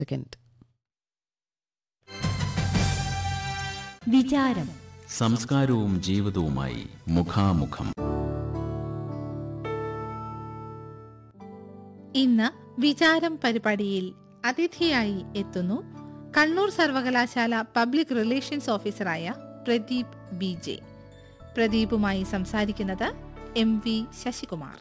second വിചാരം സംസ്കാരവും ജീവിതവുമായി മുഖാമുഖം ഇന്ന് വിചാരം പരിപാടിയിൽ അതിഥിയായി എത്തുന്നു കണ്ണൂർ സർവകലാശാല പബ്ലിക് റിലേഷൻസ് ഓഫീസറായ പ്രദീപ് ബി ജെ പ്രദീപുമായി സംസാരിക്കുന്നത് എം വി ശശികുമാർ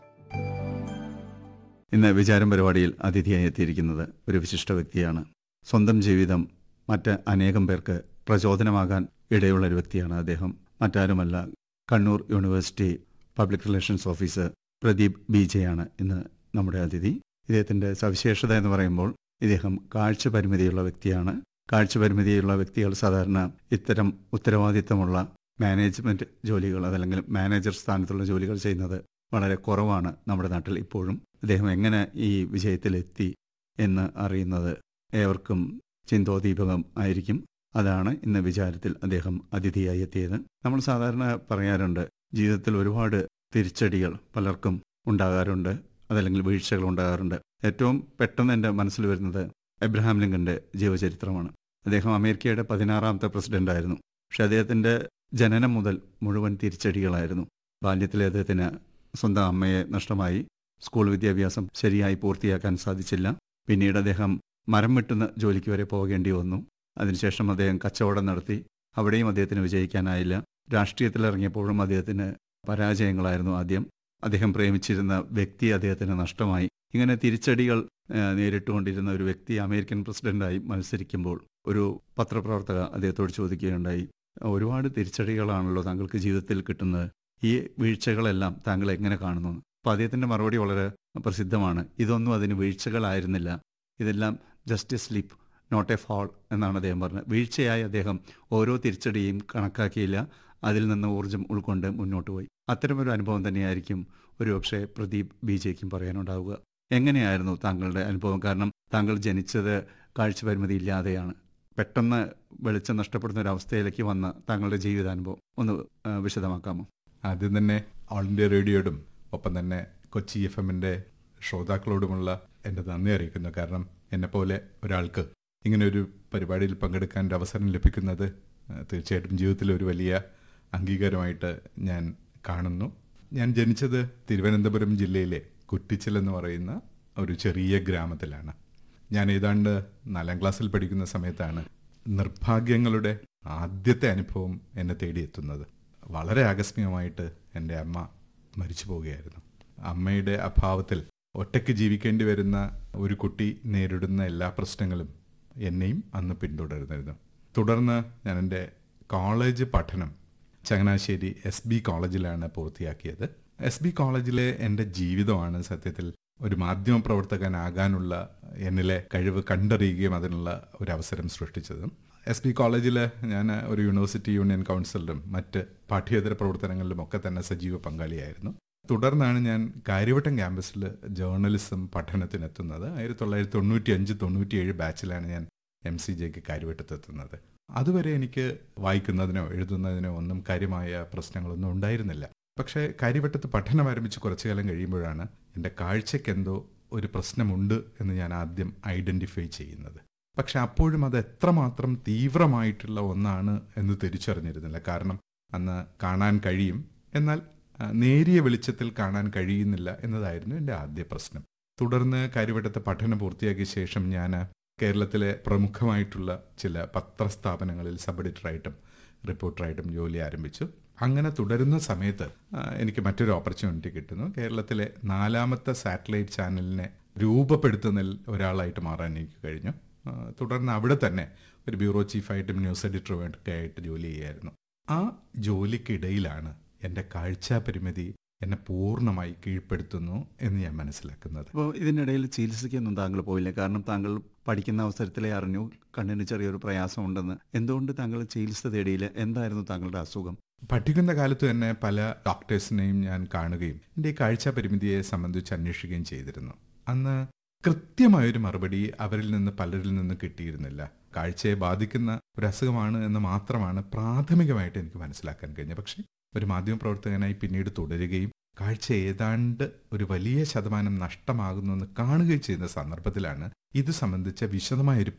ഇന്ന് വിചാരം പരിപാടിയിൽ അതിഥിയായി എത്തിയിരിക്കുന്നത് ഒരു വിശിഷ്ട വ്യക്തിയാണ് സ്വന്തം ജീവിതം മറ്റ് അനേകം പേർക്ക് പ്രചോദനമാകാൻ ഇടയുള്ള ഒരു വ്യക്തിയാണ് അദ്ദേഹം മറ്റാരുമല്ല Kannur university public relations officer Pradeep B ജെയാണ് ഇന്ന് നമ്മുടെ അതിഥി ഇദ്ദേഹത്തിൻ്റെ സവിശേഷത എന്ന് പറയുമ്പോൾ ഇദ്ദേഹം കാഴ്ച പരിമിതിയുള്ള വ്യക്തിയാണ് കാഴ്ച പരിമിതിയുള്ള വ്യക്തികൾ സാധാരണ ഇത്തരം ഉത്തരവാദിത്തമുള്ള മാനേജ്മെന്റ് ജോലികൾ അതല്ലെങ്കിൽ മാനേജർ സ്ഥാനത്തുള്ള ജോലികൾ ചെയ്യുന്നത് വളരെ കുറവാണ് നമ്മുടെ നാട്ടിൽ ഇപ്പോഴും അദ്ദേഹം എങ്ങനെ ഈ വിജയത്തിലെത്തി എന്ന് അറിയുന്നത് ഏവർക്കും ചിന്തോദീപകം ആയിരിക്കും അതാണ് ഇന്ന് വിചാരത്തിൽ അദ്ദേഹം അതിഥിയായി എത്തിയത് നമ്മൾ സാധാരണ പറയാറുണ്ട് ജീവിതത്തിൽ ഒരുപാട് തിരിച്ചടികൾ പലർക്കും ഉണ്ടാകാറുണ്ട് അതല്ലെങ്കിൽ വീഴ്ചകൾ ഉണ്ടാകാറുണ്ട് ഏറ്റവും പെട്ടെന്ന് എൻ്റെ മനസ്സിൽ വരുന്നത് എബ്രഹാം ലിങ്കന്റെ ജീവചരിത്രമാണ് അദ്ദേഹം അമേരിക്കയുടെ പതിനാറാമത്തെ പ്രസിഡന്റ് ആയിരുന്നു പക്ഷെ അദ്ദേഹത്തിൻ്റെ ജനനം മുതൽ മുഴുവൻ തിരിച്ചടികളായിരുന്നു ബാല്യത്തിലെ അദ്ദേഹത്തിന് സ്വന്തം അമ്മയെ നഷ്ടമായി സ്കൂൾ വിദ്യാഭ്യാസം ശരിയായി പൂർത്തിയാക്കാൻ സാധിച്ചില്ല പിന്നീട് അദ്ദേഹം മരം വെട്ടുന്ന ജോലിക്ക് വരെ പോകേണ്ടി വന്നു അതിനുശേഷം അദ്ദേഹം കച്ചവടം നടത്തി അവിടെയും അദ്ദേഹത്തിന് വിജയിക്കാനായില്ല രാഷ്ട്രീയത്തിലിറങ്ങിയപ്പോഴും അദ്ദേഹത്തിന് പരാജയങ്ങളായിരുന്നു ആദ്യം അദ്ദേഹം പ്രേമിച്ചിരുന്ന വ്യക്തി അദ്ദേഹത്തിന് നഷ്ടമായി ഇങ്ങനെ തിരിച്ചടികൾ ആ, നേരിട്ടുകൊണ്ടിരുന്ന ഒരു വ്യക്തി അമേരിക്കൻ പ്രസിഡന്റായി മത്സരിക്കുമ്പോൾ ഒരു പത്രപ്രവർത്തക അദ്ദേഹത്തോട് ചോദിക്കുകയുണ്ടായി ഒരുപാട് തിരിച്ചടികളാണല്ലോ താങ്കൾക്ക് ജീവിതത്തിൽ കിട്ടുന്നത് ഈ വീഴ്ചകളെല്ലാം താങ്കൾ എങ്ങനെ കാണുന്നു അപ്പോൾ അദ്ദേഹത്തിൻ്റെ മറുപടി വളരെ പ്രസിദ്ധമാണ് ഇതൊന്നും അതിന് വീഴ്ചകളായിരുന്നില്ല ഇതെല്ലാം just a slip not a fall എന്നാണ് അദ്ദേഹം പറഞ്ഞത് വീഴ്ചയായി അദ്ദേഹം ഓരോ തിരിച്ചടിയും കണക്കാക്കിയില്ല അതിൽ നിന്ന് ഊർജം ഉൾക്കൊണ്ട് മുന്നോട്ട് പോയി അത്തരമൊരു അനുഭവം തന്നെയായിരിക്കും ഒരുപക്ഷെ പ്രദീപ് ബി ജെക്കും പറയാനുണ്ടാവുക എങ്ങനെയായിരുന്നു താങ്കളുടെ അനുഭവം കാരണം താങ്കൾ ജനിച്ചത് കാഴ്ചപരിമിതി ഇല്ലാതെയാണ് പെട്ടെന്ന് വെളിച്ചം നഷ്ടപ്പെടുന്ന ഒരു അവസ്ഥയിലേക്ക് വന്ന താങ്കളുടെ ജീവിതാനുഭവം ഒന്ന് ആ, വിശദമാക്കാമോ ആദ്യം തന്നെ ഓൾ ഇന്ത്യ റേഡിയോയോടും ഒപ്പം തന്നെ കൊച്ചി എഫ് എമ്മിൻ്റെ ശ്രോതാക്കളോടുമുള്ള എൻ്റെ നന്ദി അറിയിക്കുന്നു കാരണം എന്നെപ്പോലെ ഒരാൾക്ക് ഇങ്ങനെ ഒരു പരിപാടിയിൽ പങ്കെടുക്കാൻ ഒരു അവസരം ലഭിക്കുന്നത് ആ, തീർച്ചയായിട്ടും ജീവിതത്തിലെ ഒരു വലിയ അംഗീകാരമായിട്ട് ഞാൻ കാണുന്നു ഞാൻ ജനിച്ചത് തിരുവനന്തപുരം ജില്ലയിലെ കുറ്റിച്ചൽ എന്ന് പറയുന്ന ഒരു ചെറിയ ഗ്രാമത്തിലാണ് ഞാൻ ഏതാണ്ട് നാലാം ക്ലാസ്സിൽ പഠിക്കുന്ന സമയത്താണ് നിർഭാഗ്യങ്ങളുടെ ആദ്യത്തെ അനുഭവം എന്നെ തേടിയെത്തുന്നത് വളരെ ആകസ്മികമായിട്ട് എൻ്റെ അമ്മ മരിച്ചു പോവുകയായിരുന്നു അമ്മയുടെ അഭാവത്തിൽ ഒറ്റയ്ക്ക് ജീവിക്കേണ്ടി വരുന്ന ഒരു കുട്ടി നേരിടുന്ന എല്ലാ പ്രശ്നങ്ങളും എന്നെയും അന്ന് പിന്തുടരുന്നിരുന്നു തുടർന്ന് ഞാൻ എൻ്റെ കോളേജ് പഠനം ചങ്ങനാശ്ശേരി എസ് ബി കോളേജിലാണ് പൂർത്തിയാക്കിയത് എസ് ബി കോളേജിലെ എൻ്റെ ജീവിതമാണ് സത്യത്തിൽ ഒരു മാധ്യമ പ്രവർത്തകനാകാനുള്ള എന്നിലെ കഴിവ് കണ്ടറിയുകയും അതിനുള്ള ഒരു അവസരം സൃഷ്ടിച്ചതും എസ് ബി കോളേജിൽ ഞാൻ ഒരു യൂണിവേഴ്സിറ്റി യൂണിയൻ കൗൺസിലറും മറ്റ് പാഠ്യേതര പ്രവർത്തനങ്ങളിലും ഒക്കെ തന്നെ സജീവ പങ്കാളിയായിരുന്നു തുടർന്നാണ് ഞാൻ കാര്യവട്ടം ക്യാമ്പസിൽ ജേർണലിസം പഠനത്തിനെത്തുന്നത് ആയിരത്തി തൊള്ളായിരത്തി തൊണ്ണൂറ്റി അഞ്ച് തൊണ്ണൂറ്റിയേഴ് ബാച്ചിലാണ് ഞാൻ എം സി ജെക്ക് കാര്യവട്ടത്തെത്തുന്നത് അതുവരെ എനിക്ക് വായിക്കുന്നതിനോ എഴുതുന്നതിനോ ഒന്നും കാര്യമായ പ്രശ്നങ്ങളൊന്നും ഉണ്ടായിരുന്നില്ല പക്ഷേ കാര്യവട്ടത്ത് പഠനം ആരംഭിച്ച് കുറച്ചു കാലം കഴിയുമ്പോഴാണ് എൻ്റെ കാഴ്ചയ്ക്ക് എന്തോ ഒരു പ്രശ്നമുണ്ട് എന്ന് ഞാൻ ആദ്യം ഐഡൻറ്റിഫൈ ചെയ്യുന്നത് പക്ഷെ അപ്പോഴും അത് എത്രമാത്രം തീവ്രമായിട്ടുള്ള ഒന്നാണ് എന്ന് തിരിച്ചറിഞ്ഞിരുന്നില്ല കാരണം അന്ന് കാണാൻ കഴിയും എന്നാൽ ആ, നേരിയ വെളിച്ചത്തിൽ കാണാൻ കഴിയുന്നില്ല എന്നതായിരുന്നു എൻ്റെ ആദ്യ പ്രശ്നം തുടർന്ന് കാര്യവട്ടത്തെ പഠനം പൂർത്തിയാക്കിയ ശേഷം ഞാൻ കേരളത്തിലെ പ്രമുഖമായിട്ടുള്ള ചില പത്രസ്ഥാപനങ്ങളിൽ സബ് എഡിറ്ററായിട്ടും റിപ്പോർട്ടറായിട്ടും ജോലി ആരംഭിച്ചു അങ്ങനെ തുടരുന്ന സമയത്ത് ആ, എനിക്ക് മറ്റൊരു ഓപ്പർച്യൂണിറ്റി കിട്ടുന്നു കേരളത്തിലെ നാലാമത്തെ സാറ്റലൈറ്റ് ചാനലിനെ രൂപപ്പെടുത്തുന്നതിൽ ഒരാളായിട്ട് മാറാൻ എനിക്ക് കഴിഞ്ഞു ആ, തുടർന്ന് അവിടെ തന്നെ ഒരു ബ്യൂറോ ചീഫായിട്ടും ന്യൂസ് എഡിറ്ററും ഒക്കെ ആയിട്ട് ജോലി ചെയ്യായിരുന്നു ആ ജോലിക്കിടയിലാണ് എൻ്റെ കാഴ്ചാ പരിമിതി എന്നെ പൂർണ്ണമായി കീഴ്പ്പെടുത്തുന്നു എന്ന് ഞാൻ മനസ്സിലാക്കുന്നത് അപ്പോൾ ഇതിനിടയിൽ ചികിത്സയ്ക്കൊന്നും താങ്കൾ പോയില്ല കാരണം താങ്കൾ പഠിക്കുന്ന അവസരത്തിലേ അറിഞ്ഞു കണ്ണിന് ചെറിയൊരു പ്രയാസമുണ്ടെന്ന് എന്തുകൊണ്ട് താങ്കൾ ചികിത്സ തേടിയില്ല എന്തായിരുന്നു താങ്കളുടെ അസുഖം പഠിക്കുന്ന കാലത്ത് തന്നെ പല ഡോക്ടേഴ്സിനെയും ഞാൻ കാണുകയും എൻ്റെ ഈ കാഴ്ചാ പരിമിതിയെ സംബന്ധിച്ച് അന്വേഷിക്കുകയും ചെയ്തിരുന്നു അന്ന് കൃത്യമായൊരു മറുപടി അവരിൽ നിന്ന് പലരിൽ നിന്ന് കിട്ടിയിരുന്നില്ല കാഴ്ചയെ ബാധിക്കുന്ന ഒരു അസുഖമാണ് എന്ന് മാത്രമാണ് പ്രാഥമികമായിട്ട് എനിക്ക് മനസ്സിലാക്കാൻ കഴിഞ്ഞത് പക്ഷേ ഒരു മാധ്യമപ്രവർത്തകനായി പിന്നീട് തുടരുകയും കാഴ്ച ഏതാണ്ട് ഒരു വലിയ ശതമാനം നഷ്ടമാകുന്നു എന്ന് കാണുകയും ചെയ്യുന്ന സന്ദർഭത്തിലാണ് ഇത് സംബന്ധിച്ച വിശദമായൊരു